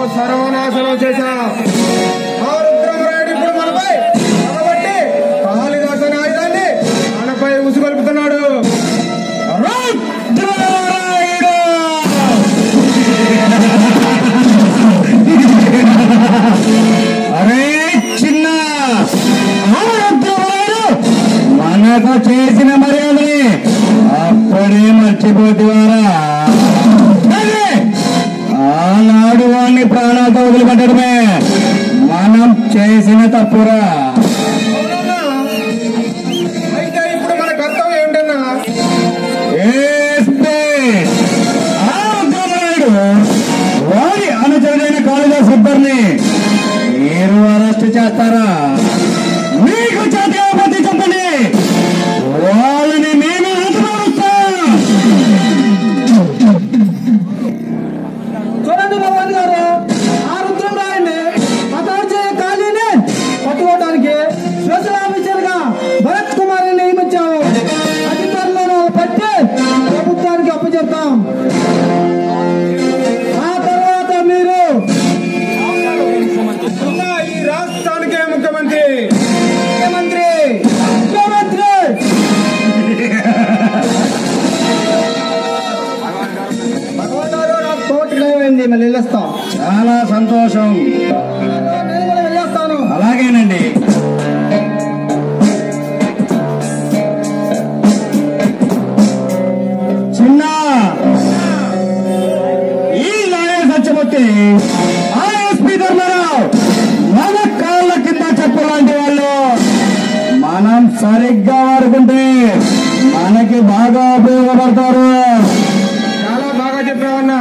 సర్వనాశనం చేశావు ఆ రుద్రమరాయుడు ఇప్పుడు మనపై పగబట్టి కాళిదాసని ఆయుధాన్ని మనపై ఉసుగొలుపుతున్నాడు రుద్రనారాయణ! అరే చిన్న ఆ రుద్రనారాయణ మనకు చేసిన మర్యాదని అప్పుడే మర్చిపోతేవారా అదే ఆనాడు వాణ్ణి ప్రాణాలతో వదిలిపెట్టడమే మనం చేసిన తప్పురా అవునన్నా? అయితే ఇప్పుడు మన కర్తవ్యం ఏంటన్నా ఏస్తే ఆ రుద్రనారాయణుడు వారి అనుచరుడైన కాళిదాస్ ఇద్దరిని మీరు అరెస్ట్ చేస్తారా మీకు చేతపతి చెప్పండి వాళ్ళని మేము హతమారుస్తాం చూడండి భగవాన్ గారు ఆ రుద్రం రాయండి పతార్చే ఖాళీని పట్టుకోవడానికి స్పెషల్ ఆఫీసర్ గా భరత్ కుమార్ నియమించాము అధికారులను పట్టి ప్రభుత్వానికి అప్పచెప్తాం ఆ తర్వాత మీరు అన్నా, ఈ రాష్ట్రానికే ముఖ్యమంత్రి ముఖ్యమంత్రి ముఖ్యమంత్రి భగవాన్ గారు నాకు కోర్టు టైం అయింది మళ్ళీ వెళ్ళొస్తాం చాలా సంతోషం నేను కూడా వెళ్ళొస్తాను అలాగేనండి చిన్న ఈ లాయర్ సత్యమూర్తి ఆ ఎస్పీ ధర్మారావు మన కాళ్ళ కింద చెప్పలాంటి వాళ్ళు మనం సరిగ్గా వాడుకుంటే మనకి బాగా ఉపయోగపడతారు చాలా బాగా చెప్పావన్నా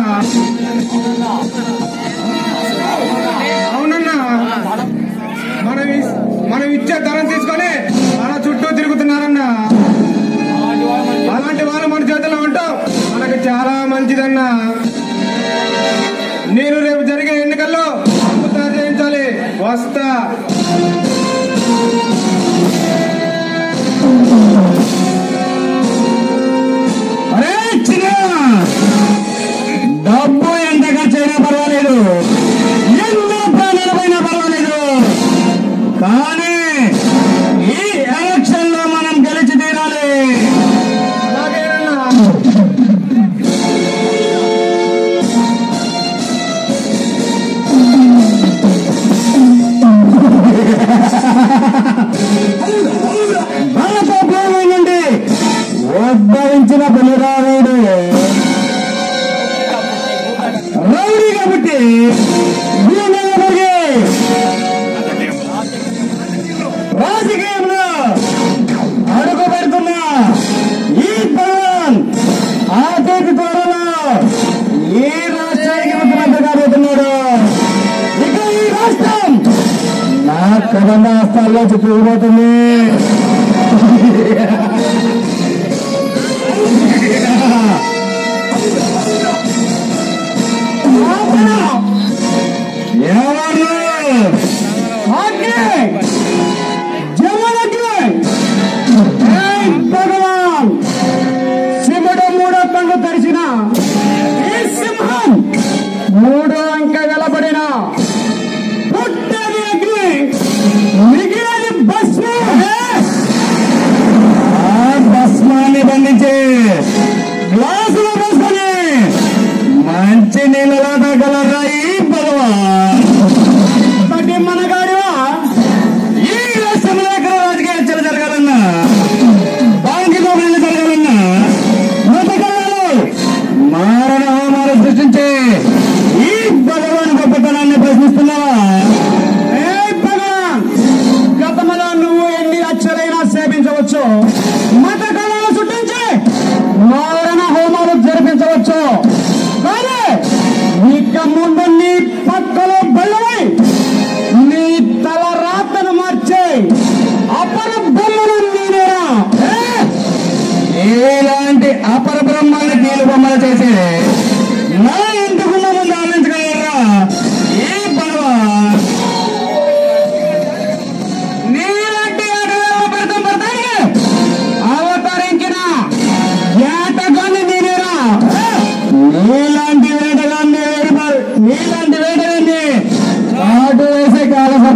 అవునన్నా మనం ఇస్- మనం ఇచ్చే ధనం తీసుకొని మన చుట్టూ తిరుగుతున్నారన్నా అలాంటి వాళ్ళు మన చేతిలో ఉంటాం మనకు చాలా మంచిదన్నా నేను రేపు జరిగే ఎన్నికల్లో అమృత చేయించాలి వస్తా అరే చిన్న డబ్బు ఎంత ఖర్చైనా పర్వాలేదు ఎన్నో ప్రాణాలు పోయినా పర్వాలేదు కానీ ఈ ఎలక్షన్ లో మనం గెలిచి తీరాలి అలాగేనన్నా మనతో ప్రేమ నుండి ఉద్భవించిన బలిరాయుడు రౌడీ కాబట్టి భూమిలో పెరిగి రాజకీయంలో అడుగు పెడుతున్న ఈ పవన్ అతి త్వరలో ఈ రాష్ట్రానికి ముఖ్యమంత్రి కాబోతున్నాడు ఇక ఈ రాష్ట్రం నా కబంధ హస్తాల్లో చిక్కుకుపోతుంది ఎవరు ఆజ్ఞ! జమనజ్ఞ! ఏయ్ భగవాన్ శివుడు మూడో కన్ను తెరిచిన ఈ సింహం మూడో అంక వెలబడిన పుట్టని అగ్ని మిగిలిన భస్మం ఆ భస్మాన్ని బంధించి గ్లాస్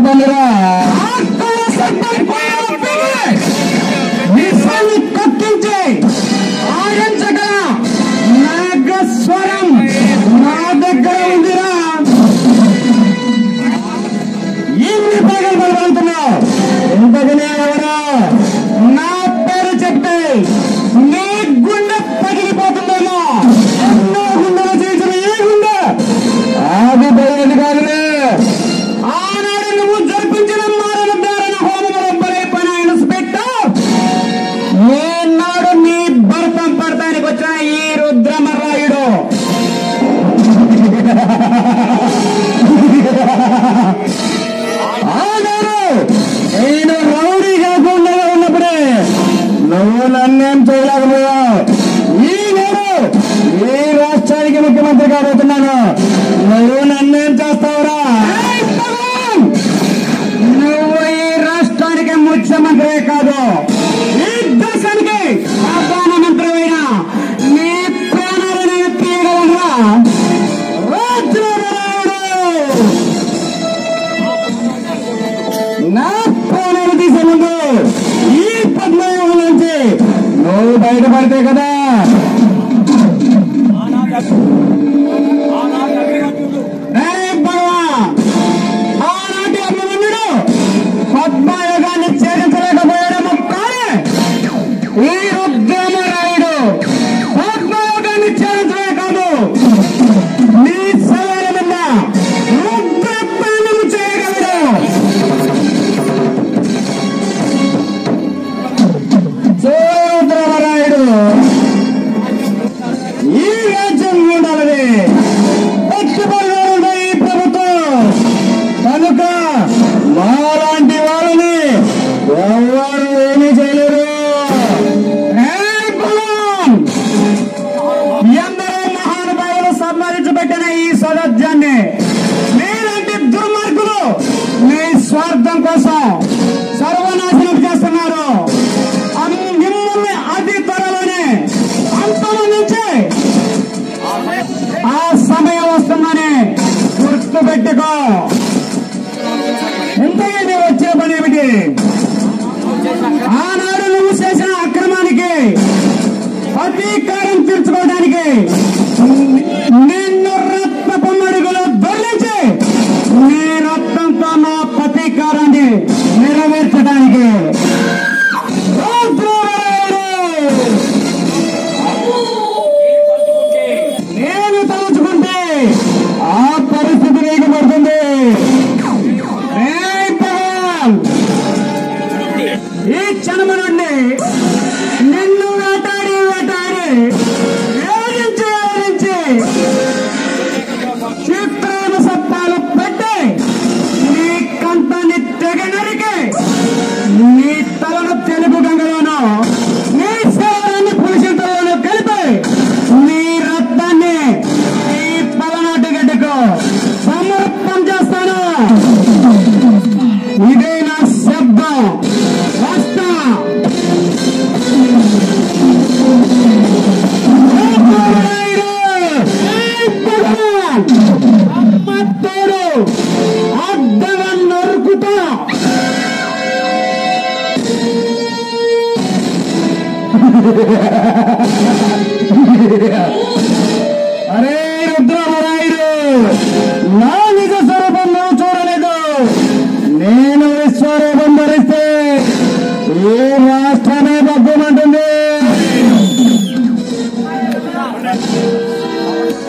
పొందిరా ఆత్మల శబ్దం పోయినప్పుడు విశ్వాన్ని కక్కించి ఆడించగల నాగస్వరం నా దగ్గర ఉందిరా ఇన్ని ప్రగల్భాలు పలుకుతున్నావు ఇంతకనే ఎవరు నా పేరు చెప్తే నీ గుండె పగిలిపోతుందేమో ఎన్నో గుండెలు చేసిన ఈ గుండె ఆగిపోయినది కాదులే ఆనాడు నువ్వు జరిపించిన మారణ దారుణ హోమముల బలైపోయిన ఇన్స్పెక్టర్ ఈనాడు నీ భర్తం పడతానికి వచ్చిన ఈ రుద్రమరాయుడు ఆనాడు నేను రౌడీ కాకుండా ఉన్నప్పుడే నువ్వు నన్నేం చేయలేకపోయావు ఈ నేను ఈ రాష్ట్రానికి ముఖ్యమంత్రి కాబోతున్నాను నువ్వు నన్నేం చేస్తావురా ఏయ్ భగవాన్! నువ్వు ఈ రాష్ట్రానికి ముఖ్యమంత్రి కాదు ఈ దేశానికి ప్రధానమంత్రి అయినా నీ ప్రాణాలు నేను తీయగలరా రాజ్యరాయుడు నా ప్రాణాలు తీసే ముందు ఈ పద్మయోగం నుంచి నువ్వు బయటపడితే కదా ఏయ్ భగవాన్! ఆనాటి అభిమన్యుడు పద్మయోగాన్ని ఛేదించలేకపోయాడేమో కానీ ఈ రుద్రమరాయుడు పద్మయోగాన్ని ఛేదించలే కాదు నీ సవాల మీద రుద్రపాలన చేయగలడు సూర్యరాయుడు ఈ రాజ్యం ఉండాలని పెట్టుబడులు ఈ ప్రభుత్వం కనుక మాలాంటి వాళ్ళని ఎవరు ఏమీ చేయలేరు ఏయ్ బలం! ఎందరో మహానుభావులు సంపాదించబెట్టిన ఈ సౌలభ్యాన్ని మీలాంటి దుర్మార్గులు మీ స్వార్థం కోసం సర్వనాశనం చేస్తున్నారు అం- మిమ్మల్ని అతి త్వరలోనే అంతమందించి ఆ సమయం వస్తుందని గుర్తు పెట్టుకో ఇంతగా నీవు వచ్చిన పని ఏమిటి ఆనాడు నువ్వు చేసిన అక్రమానికి అధికారం తీర్చుకోవడానికి నిన్ను రక్త పొమ్మడుగులు దొరించి నీ రక్తంతో నా ప్రతీకారాన్ని నెరవేర్చడానికి రుద్రవరాయుడు! నేను తలుచుకుంటే ఆ పరిస్థితి నీకు పడుతుంది ఏయ్ భగవాన్! ఈ క్షణము నుండి నిన్ను వేటాడి వేటాడి వేధించి వేధించి చిత్రాల సత్తాలు పెట్టి నీ కంఠాన్ని తెగ నరికి నీ తలను తెలుగు గంగలోనూ నీ శరీరాన్ని పులిసింతలోనూ కలిపి నీ రక్తాన్ని ఈ పలనాటి గడ్డకు సమర్పణ చేస్తాను ఇదే నా శబ్దం వస్తా అమ్మతోడు అడ్డగా నరుకుతా అరే రుద్రమరాయుడు నా నిజ స్వరూపం నువ్వు చూడలేదు నేను విశ్వరూపం ధరిస్తే ఏ